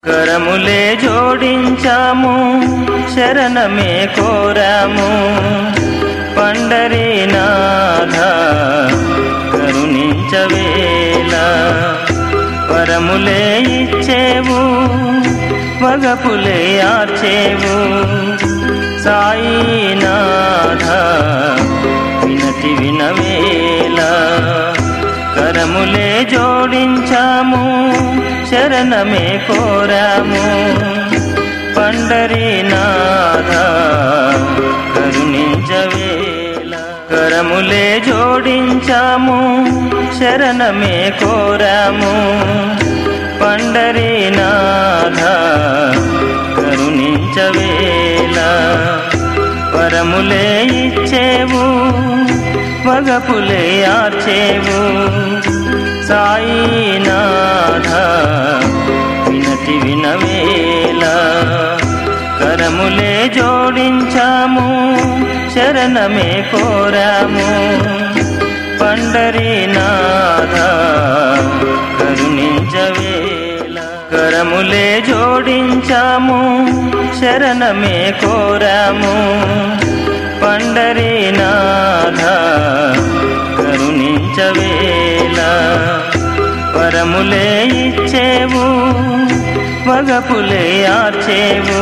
కరములే జోడించాము శరణమే కోరాము పండరీనాథ కరుణించవేళ వరములే ఇచ్చేవు వగపులే ఆర్చేవు సాయినాథ వినతి వినవేళ కరములే జోడించాము శరణమే కోరాము పండరీనాథ కరుణించవేళ కరములే జోడించాము శరణమే కోరాము పండరీనాథ కరుణించవేళ వరములే ఇచ్చేవు వగపులే ఆర్చేవు సాయినాథ వినతి వినవేళ కరములే జోడించాము శరణమే కోరాము పండరీనాథ కరుణించవేళ కరములే జోడించాము శరణమే కోరాము పండరీనాథ కరుణించవేళ వరములే ఇచ్చేవు వగపులే ఆర్చేవు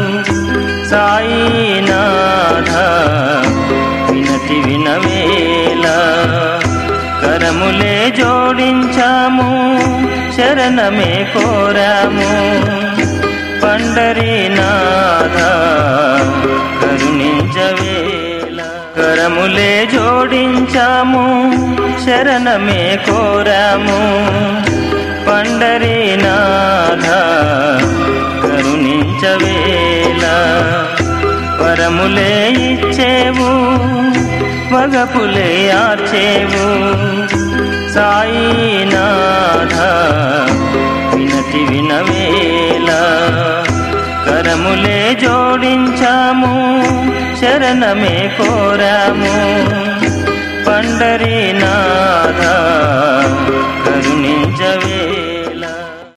సాయినాథ వినతి వినవేళ కరములే జోడించాము శరణమే కోరాము పండరీనాథ కరుణించవేళ కరములే జోడించాము శరణమే కోరాము పండరీనాథ కరుణించవేళ వరములే ఇచ్చేవు వగపులే ఆర్చేవు సాయినాథ వినతి వినవేళ కరములే జోడించాము శరణమే కోరాము పండరీనాథ